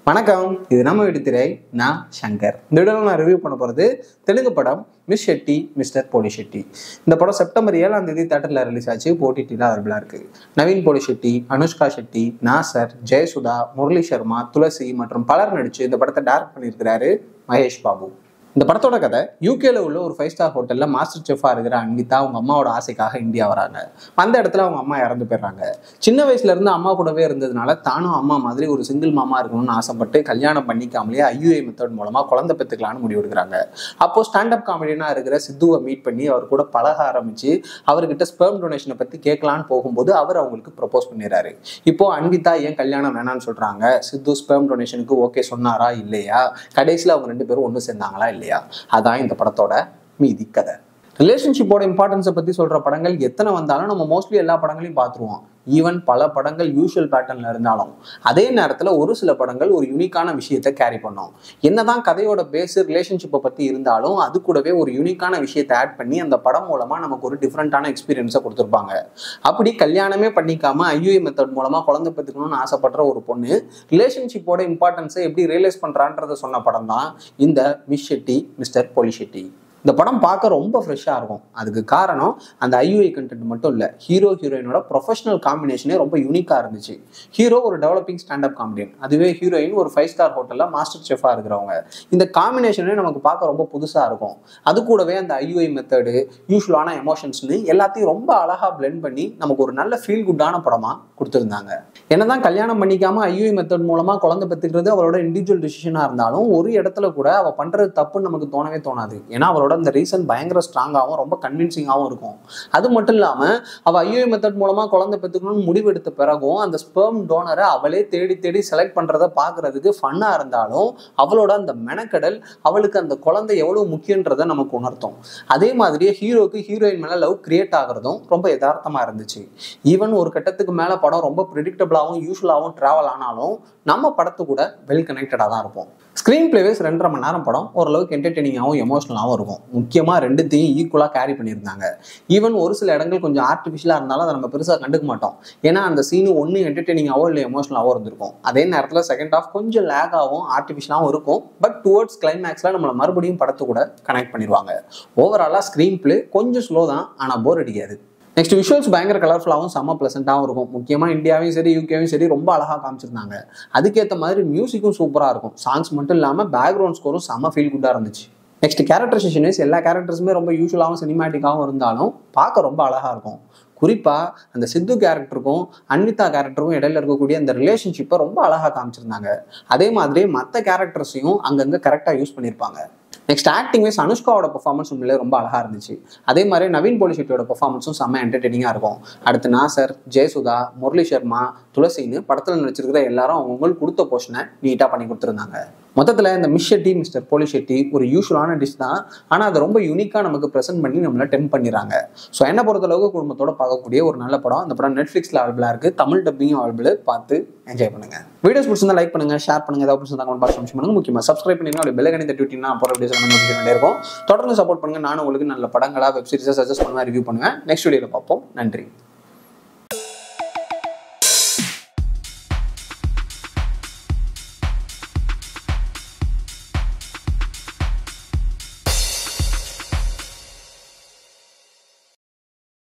வணக்கம் இது நம்ம வீட்டு திரை நான் சங்கர் இந்த வீடியோவில் நான் ரிவ்யூ பண்ண போகிறது தெலுங்கு படம் மிஸ் ஷெட்டி மிஸ்டர் போலி ஷெட்டி இந்த படம் செப்டம்பர் ஏழாம் தேதி தேட்டரில் ரிலீஸ் ஆச்சு ஓடிடியில் அவைலபிளாக இருக்கு நவீன் போலி ஷெட்டி அனுஷ்கா ஷெட்டி நாசர் ஜெயசுதா முரளி சர்மா துளசி மற்றும் பலர் நடிச்சு இந்த படத்தை டைரக்ட் பண்ணியிருக்கிறாரு மகேஷ் பாபு இந்த படத்தோட கதை யூகேல உள்ள ஒரு ஃபைவ் ஸ்டார் ஹோட்டல்ல மாஸ்டர் செஃபா இருக்கிற அன்விதா அவங்க அம்மாவோட ஆசைக்காக இந்தியா வராங்க அந்த இடத்துல அவங்க அம்மா இறந்து போயிடுறாங்க சின்ன வயசுல இருந்து அம்மா கூடவே இருந்ததுனால தானும் அம்மா மாதிரி ஒரு சிங்கிள் மாமா இருக்கணும்னு ஆசைப்பட்டு கல்யாணம் பண்ணிக்காமலே ஐயூஏ மெத்தட் மூலமா குழந்தை பெற்றுக்கலாம்னு முடிவெடுக்கிறாங்க அப்போ ஸ்டாண்டப் காமெடியனா இருக்கிற சித்துவை மீட் பண்ணி அவர் கூட பழக ஆரம்பிச்சு அவர்கிட்ட ஸ்பெர்ம் டொனேஷனை பத்தி கேட்கலான்னு போகும்போது அவர் அவங்களுக்கு ப்ரப்போஸ் பண்ணிடுறாரு இப்போ அன்விதா ஏன் கல்யாணம் வேணாம்னு சொல்றாங்க சித்து ஸ்பெர்ம் டொனேஷனுக்கு ஓகே சொன்னாரா இல்லையா கடைசியில் அவங்க ரெண்டு பேரும் ஒன்று சேர்ந்தாங்களா இல்லையா அதான் இந்த படத்தோட மீதி கதை ரிலேஷன்ஷிப்போட இம்பார்ட்டன்ஸை பற்றி சொல்கிற படங்கள் எத்தனை வந்தாலும் நம்ம மோஸ்ட்லி எல்லா படங்களையும் பார்த்துருவோம் ஈவன் பல படங்கள் யூஷுவல் பேட்டர்னில் இருந்தாலும் அதே நேரத்தில் ஒரு சில படங்கள் ஒரு யூனிக்கான விஷயத்தை கேரி பண்ணோம் என்னதான் கதையோட பேஸ் ரிலேஷன்ஷிப்பை பற்றி இருந்தாலும் அது கூடவே ஒரு யூனிக்கான விஷயத்தை ஆட் பண்ணி அந்த படம் மூலமாக நமக்கு ஒரு டிஃப்ரெண்ட்டான எக்ஸ்பீரியன்ஸை கொடுத்துருப்பாங்க அப்படி கல்யாணமே பண்ணிக்காம ஐயூஏ மெத்தட் மூலமாக குழந்தை பெற்றுக்கணும்னு ஆசைப்படுற ஒரு பொண்ணு ரிலேஷன்ஷிப்போட இம்பார்ட்டன்ஸை எப்படி ரியலைஸ் பண்ணுறான்றத சொன்ன படம் தான் இந்த மிஸ் ஷெட்டி மிஸ்டர் போலி ஷெட்டி இந்த படம் பார்க்க ரொம்ப ஃப்ரெஷ்ஷாக இருக்கும் அதுக்கு காரணம் அந்த ஐயூஐ கண்டென்ட் மட்டும் இல்லை ஹீரோ ஹீரோயினோட ப்ரொஃபஷனல் காம்பினேஷனே ரொம்ப யூனிக்காக இருந்துச்சு ஹீரோ ஒரு டெவலப்பிங் ஸ்டாண்டப் காமெடியன் அதுவே ஹீரோயின் ஒரு ஃபைவ் ஸ்டார் ஹோட்டலில் மாஸ்டர் செஃபாக இருக்கிறவங்க இந்த காம்பினேஷனே நமக்கு பார்க்க ரொம்ப புதுசாக இருக்கும் அது கூடவே அந்த ஐயூஐ மெத்தடு யூஸ்வலான எமோஷன்ஸ்னு எல்லாத்தையும் ரொம்ப அழகாக பிளெண்ட் பண்ணி நமக்கு ஒரு நல்ல ஃபீல் குட்டான படமாக கொடுத்துருந்தாங்க என்னதான் கல்யாணம் பண்ணிக்காம ஐயூஐ மெத்தட் மூலமாக குழந்தை பெற்றுக்கிறது அவளோட இண்டிவிஜுவல் டிசிஷனாக இருந்தாலும் ஒரு இடத்துல கூட அவள் பண்ணுறது தப்புன்னு நமக்கு தோணவே தோணாது ஏன்னா அவளோட அந்த ரீசன் பயங்கர ஸ்ட்ராங்காகவும் ரொம்ப கன்வின்சிங்காகவும் இருக்கும் அது மட்டும் இல்லாமல் அவள் ஐயோ மெத்தட் மூலமாக குழந்தை பெற்றுக்கணும்னு முடிவெடுத்த பிறகும் அந்த ஸ்பெர்ம் டோனரை அவளே தேடி தேடி செலக்ட் பண்ணுறத பார்க்குறதுக்கு ஃபன்னாக இருந்தாலும் அவளோட அந்த மெனக்கடல் அவளுக்கு அந்த குழந்தை எவ்வளோ முக்கியன்றதை நமக்கு உணர்த்தும் அதே மாதிரியே ஹீரோக்கு ஹீரோயின் மேலே லவ் கிரியேட் ஆகுறதும் ரொம்ப யதார்த்தமாக இருந்துச்சு ஈவன் ஒரு கட்டத்துக்கு மேலே படம் ரொம்ப ப்ரிடிக்டபிளாகவும் யூஸ்வலாகவும் ட்ராவல் ஆனாலும் நம்ம படத்து கூட வெல் கனெக்டடாக தான் இருப்போம் ஸ்க்ரீன் பிளேவேஸ் ரெண்டரை மணி நேரம் படம் ஓரளவுக்கு என்டர்டெய்னிங்காகவும் எமோஷனலாகவும் இருக்கும் முக்கியமாக ரெண்டுத்தையும் ஈக்குவலாக கேரி பண்ணியிருந்தாங்க ஈவன் ஒரு சில இடங்கள் கொஞ்சம் ஆர்டிஃபிஷியலாக இருந்தாலும் அதை நம்ம பெருசாக கண்டுக்க மாட்டோம் ஏன்னா அந்த சீனு ஒன்று என்டர்டெய்னிங்காவோ இல்லை எமோஷனலாகவும் இருந்திருக்கும் அதே நேரத்தில் செகண்ட் ஹாஃப் கொஞ்சம் லேகாகவும் ஆர்டிஃபிஷியலாகவும் இருக்கும் பட் டுவர்ட்ஸ் கிளைமேக்ஸில் நம்மளை மறுபடியும் படத்து கூட கனெக்ட் பண்ணிடுவாங்க ஓவராலாக ஸ்க்ரீன் பிளே கொஞ்சம் ஸ்லோ தான் ஆனால் போர் அடிக்காது நெக்ஸ்ட் விஷுவல்ஸ் பயங்கர கலர்ஃபுல்லாகவும் செம்ம ப்ளசண்ட்டாகவும் இருக்கும் முக்கியமாக இந்தியாவையும் சரி யூகேவையும் சரி ரொம்ப அழகாக காமிச்சிருந்தாங்க அதுக்கேற்ற மாதிரி மியூசிக்கும் சூப்பராக இருக்கும் சாங்ஸ் மட்டும் இல்லாமல் பேக்ரவுண்ட் ஸ்கோரும் செம்ம ஃபீல் குட்டாக இருந்துச்சு நெக்ஸ்ட் கேரக்டரைசேஷன் வைஸ் எல்லா கேரக்டர்ஸுமே ரொம்ப யூஸ்வலாகவும் சினிமேட்டிக்காகவும் இருந்தாலும் பார்க்க ரொம்ப அழகாக இருக்கும் குறிப்பாக அந்த சித்து கேரக்டருக்கும் அன்விதா கேரக்டருக்கும் இடையில இருக்கக்கூடிய அந்த ரிலேஷன்ஷிப்பை ரொம்ப அழகாக காமிச்சிருந்தாங்க அதே மாதிரி மற்ற கேரக்டர்ஸையும் அங்கங்கே கரெக்டாக யூஸ் பண்ணியிருப்பாங்க நெக்ஸ்ட் ஆக்டிங் வைஸ் அனுஷ்காவோட பர்ஃபார்மன்ஸ் உண்மையிலே ரொம்ப அழகாக இருந்துச்சு அதே மாதிரி நவீன் போலி ஷெட்டியோட பர்ஃபார்மன்ஸும் செம்ம என்டர்டெய்னிங்காக இருக்கும் அடுத்து நாசர் ஜெயசுதா முரளி சர்மா துளசின்னு படத்தில் நடிச்சிருக்கிற எல்லாரும் அவங்களுக்கு கொடுத்த போர்ஷனை நீட்டாக பண்ணி கொடுத்துருந்தாங்க மொத்தத்தில் இந்த மிஸ் ஷெட்டி மிஸ்டர் போலி ஷெட்டி ஒரு யூஸ்வலான டிஷ் தான் ஆனால் அதை ரொம்ப யூனிக்காக நமக்கு ப்ரெசென்ட் பண்ணி நம்மளை டெம்ப் பண்ணிடுறாங்க ஸோ என்ன பொறுத்தளவுக்கு குடும்பத்தோட பார்க்கக்கூடிய ஒரு நல்ல படம் அந்த படம் நெட்ஃப்ளிக்ஸில் அவைபிளாக இருக்குது தமிழ் டப்பிங்கும் அவைபிள் பார்த்து என்ஜாய் பண்ணுங்க வீடியோஸ் பிடிச்சிருந்தா லைக் பண்ணுங்க ஷேர் பண்ணுங்க ஏதாவது பிடிச்சிருந்தா கமெண்ட் பாக்ஸ் பண்ணுங்க முக்கியமாக சப்ஸ்கிரைப் பண்ணிருங்க அப்படி பெல் கணி தட்டி விட்டீங்கன்னா போகிற வீடியோஸ் நம்ம நோட்டிஃபிகேஷன் இருக்கும் தொடர்ந்து சப்போர்ட் பண்ணுங்க நானும் உங்களுக்கு நல்ல படங்களா வெப் சீரிஸாக சஜஸ்ட் பண்ணுவேன் ரிவ்யூ பண்ணுவேன் நெக்ஸ்ட் வீடியோவில் பார்ப்போம் நன்றி